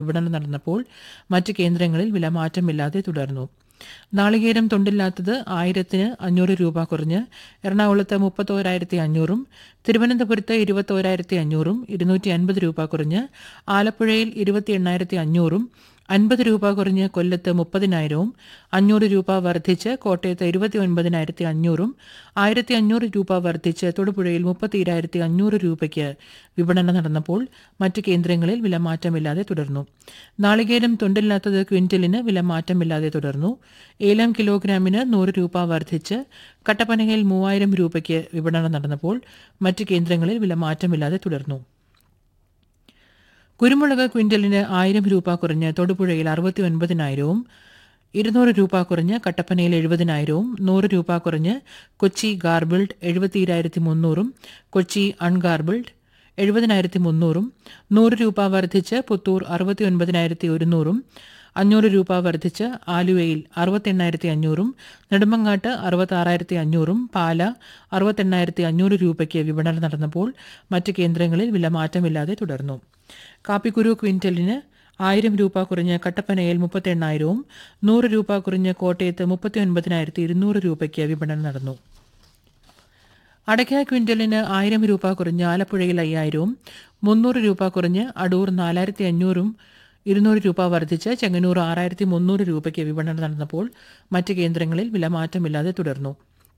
വിപണനം നടന്നപ്പോൾ മറ്റ് കേന്ദ്രങ്ങളിൽ വില മാറ്റമില്ലാതെ തുടർന്നു നാളികേരം തൊണ്ടില്ലാത്തത് ആയിരത്തിന് അഞ്ഞൂറ് രൂപ കുറഞ്ഞ് എറണാകുളത്ത് മുപ്പത്തോരായിരത്തി അഞ്ഞൂറും തിരുവനന്തപുരത്ത് ഇരുപത്തോരായിരത്തി അഞ്ഞൂറും ഇരുന്നൂറ്റി അൻപത് രൂപ കുറഞ്ഞ് ആലപ്പുഴയിൽ ഇരുപത്തി എണ്ണായിരത്തി അഞ്ഞൂറും അൻപത് രൂപ കുറഞ്ഞ് കൊല്ലത്ത് മുപ്പതിനായിരവും അഞ്ഞൂറ് രൂപ വർദ്ധിച്ച് കോട്ടയത്ത് ഇരുപത്തി ഒൻപതിനായിരത്തി അഞ്ഞൂറും ആയിരത്തി അഞ്ഞൂറ് രൂപ വർദ്ധിച്ച് തൊടുപുഴയിൽ മുപ്പത്തിയിരായിരത്തി അഞ്ഞൂറ് രൂപയ്ക്ക് വിപണനം നടന്നപ്പോൾ മറ്റ് കേന്ദ്രങ്ങളിൽ വില മാറ്റമില്ലാതെ തുടർന്നു നാളികേരം തൊണ്ടില്ലാത്തത് ക്വിന്റലിന് വില മാറ്റമില്ലാതെ തുടർന്നു ഏലം കിലോഗ്രാമിന് നൂറ് രൂപ വർദ്ധിച്ച് കട്ടപ്പനയിൽ മൂവായിരം രൂപയ്ക്ക് വിപണനം നടന്നപ്പോൾ മറ്റ് കേന്ദ്രങ്ങളിൽ വില മാറ്റമില്ലാതെ തുടർന്നു കുരുമുളക് ക്വിന്റലിന് ആയിരം രൂപ കുറഞ്ഞ് തൊടുപുഴയിൽ അറുപത്തി ഒൻപതിനായിരവും ഇരുന്നൂറ് രൂപ കുറഞ്ഞ് കട്ടപ്പനയിൽ എഴുപതിനായിരവും നൂറ് രൂപ കുറഞ്ഞ് കൊച്ചി ഗാർബിൾഡ് എഴുപത്തിയിരായിരത്തി മുന്നൂറും കൊച്ചി അൺഗാർബിൾഡ് എഴുപതിനായിരത്തി മുന്നൂറും നൂറ് രൂപ വർദ്ധിച്ച് പുത്തൂർ അറുപത്തി ഒൻപതിനായിരത്തി ഒരുന്നൂറും അഞ്ഞൂറ് രൂപ വർദ്ധിച്ച് ആലുവയിൽ അറുപത്തെണ്ണായിരത്തി അഞ്ഞൂറും നെടുമങ്ങാട്ട് അറുപത്താറായിരത്തി അഞ്ഞൂറും പാല അറുപത്തെണ്ണായിരത്തി അഞ്ഞൂറ് രൂപയ്ക്ക് വിപണനം നടന്നപ്പോൾ മറ്റ് കേന്ദ്രങ്ങളിൽ വില മാറ്റമില്ലാതെ തുടർന്നു കാപ്പിക്കുരു ക്വിന്റലിന് ആയിരം രൂപ കുറഞ്ഞ് കട്ടപ്പനയിൽ മുപ്പത്തെണ്ണായിരവും നൂറ് രൂപ കുറഞ്ഞ് കോട്ടയത്ത് മുപ്പത്തി ഒൻപതിനായിരത്തി ഇരുന്നൂറ് രൂപയ്ക്ക് വിപണനം നടന്നു അടയ്ക്ക ക്വിന്റലിന് ആയിരം രൂപ കുറഞ്ഞ് ആലപ്പുഴയിൽ അയ്യായിരവും മുന്നൂറ് രൂപ കുറഞ്ഞ് അടൂർ നാലായിരത്തി അഞ്ഞൂറും ഇരുന്നൂറ് രൂപ വർദ്ധിച്ച് ചെങ്ങന്നൂർ ആറായിരത്തി മുന്നൂറ് രൂപയ്ക്ക് വിപണനം നടന്നപ്പോൾ മറ്റ് കേന്ദ്രങ്ങളിൽ വില മാറ്റമില്ലാതെ തുടർന്നു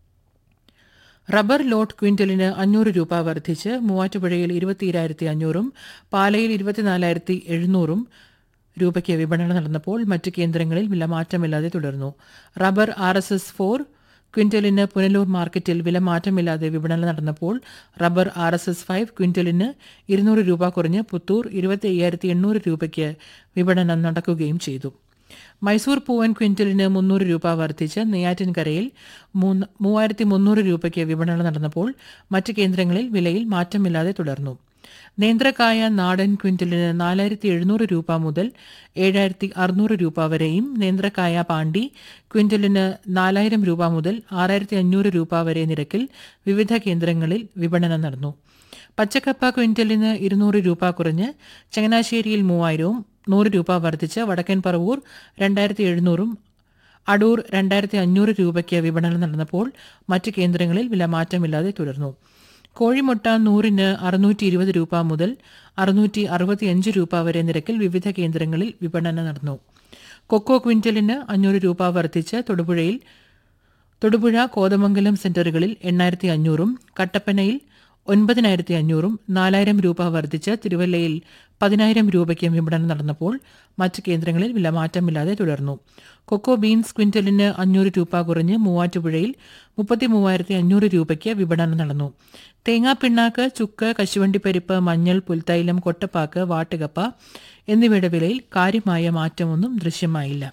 റബ്ബർ ലോട്ട് ക്വിന്റലിന് അഞ്ഞൂറ് രൂപ വർദ്ധിച്ച് മൂവാറ്റുപുഴയിൽ ഇരുപത്തിയിരായിരത്തി അഞ്ഞൂറും പാലയിൽ ഇരുപത്തിനാലായിരത്തി എഴുന്നൂറും രൂപയ്ക്ക് വിപണനം നടന്നപ്പോൾ മറ്റ് കേന്ദ്രങ്ങളിൽ വില മാറ്റമില്ലാതെ തുടർന്നു rubber R S S four ക്വിന്റലിന് പുനലൂർ മാർക്കറ്റിൽ വില മാറ്റമില്ലാതെ വിപണനം നടന്നപ്പോൾ rubber R S S five ക്വിന്റലിന് ഇരുന്നൂറ് രൂപ കുറഞ്ഞ് പുത്തൂർ ഇരുപത്തി അയ്യായിരത്തി എണ്ണൂറ് രൂപയ്ക്ക് വിപണനം നടക്കുകയും ചെയ്തു മൈസൂർ പൂവൻ ക്വിന്റലിന് മുന്നൂറ് രൂപ വർദ്ധിച്ച് നെയ്യാറ്റിൻകരയിൽ മൂന്ന് മൂവായിരത്തി മുന്നൂറ് രൂപയ്ക്ക് വിപണനം നടന്നപ്പോൾ മറ്റ് കേന്ദ്രങ്ങളിൽ വിലയിൽ മാറ്റമില്ലാതെ തുടർന്നു നേന്ത്രക്കായ നാടൻ ക്വിന്റലിന് നാലായിരത്തി എഴുന്നൂറ് രൂപ മുതൽ ഏഴായിരത്തി അറുന്നൂറ് രൂപ വരെയും നേന്ത്രക്കായ പാണ്ടി ക്വിന്റലിന് നാലായിരം രൂപ മുതൽ ആറായിരത്തി അഞ്ഞൂറ് രൂപ വരെ നിരക്കിൽ വിവിധ കേന്ദ്രങ്ങളിൽ വിപണനം നടന്നു പച്ചക്കപ്പ ക്വിന്റലിന് ഇരുന്നൂറ് രൂപ കുറഞ്ഞ് ചങ്ങനാശ്ശേരിയിൽ മൂവായിരവും നൂറ് രൂപ വർദ്ധിച്ച് വടക്കൻ പറവൂർ രണ്ടായിരത്തി എഴുന്നൂറും അടൂർ രണ്ടായിരത്തി അഞ്ഞൂറ് രൂപയ്ക്ക് വിപണനം നടന്നപ്പോൾ മറ്റ് കേന്ദ്രങ്ങളിൽ വില മാറ്റമില്ലാതെ തുടർന്നു കോഴിമുട്ട നൂറിന് അറുന്നൂറ്റി ഇരുപത് രൂപ മുതൽ അറുന്നൂറ്റി അറുപത്തിയഞ്ച് രൂപ വരെ നിരക്കിൽ വിവിധ കേന്ദ്രങ്ങളിൽ വിപണനം നടന്നു കൊക്കോ ക്വിന്റലിന് അഞ്ഞൂറ് രൂപ വർദ്ധിച്ച് തൊടുപുഴയിൽ തൊടുപുഴ കോതമംഗലം സെന്ററുകളിൽ എണ്ണായിരത്തി അഞ്ഞൂറും കട്ടപ്പനയിൽ ഒൻപതിനായിരത്തി അഞ്ഞൂറും നാലായിരം രൂപ വർദ്ധിച്ച് തിരുവല്ലയിൽ പതിനായിരം രൂപയ്ക്കും വിപണനം നടന്നപ്പോൾ മറ്റ് കേന്ദ്രങ്ങളിൽ വില മാറ്റമില്ലാതെ തുടർന്നു കൊക്കോ ബീൻസ് ക്വിന്റലിന് അഞ്ഞൂറ് രൂപ കുറഞ്ഞ് മൂവാറ്റുപുഴയിൽ മുപ്പത്തി മൂവായിരത്തി അഞ്ഞൂറ് രൂപയ്ക്ക് വിപണനം നടന്നു തേങ്ങാപ്പിണ്ണാക്ക് ചുക്ക് കശുവണ്ടിപ്പരിപ്പ് മഞ്ഞൾ പുൽത്തൈലം കൊട്ടപ്പാക്ക് വാട്ടുകപ്പ എന്നിവയുടെ വിലയിൽ കാര്യമായ മാറ്റമൊന്നും ദൃശ്യമായില്ല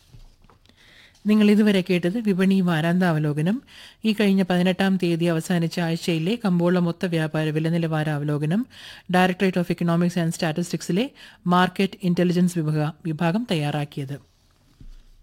നിങ്ങൾ ഇതുവരെ കേട്ടത് വിപണി വാരാന്താവലോകനം ഈ കഴിഞ്ഞ പതിനെട്ടാം തീയതി അവസാനിച്ച ആഴ്ചയിലെ കമ്പോള മൊത്ത വ്യാപാര വില നിലവാര അവലോകനം ഡയറക്ടറേറ്റ് ഓഫ് എക്കണോമിക്സ് ആൻഡ് സ്റ്റാറ്റിസ്റ്റിക്സിലെ മാർക്കറ്റ് ഇന്റലിജൻസ് വിഭാഗം തയ്യാറാക്കിയത്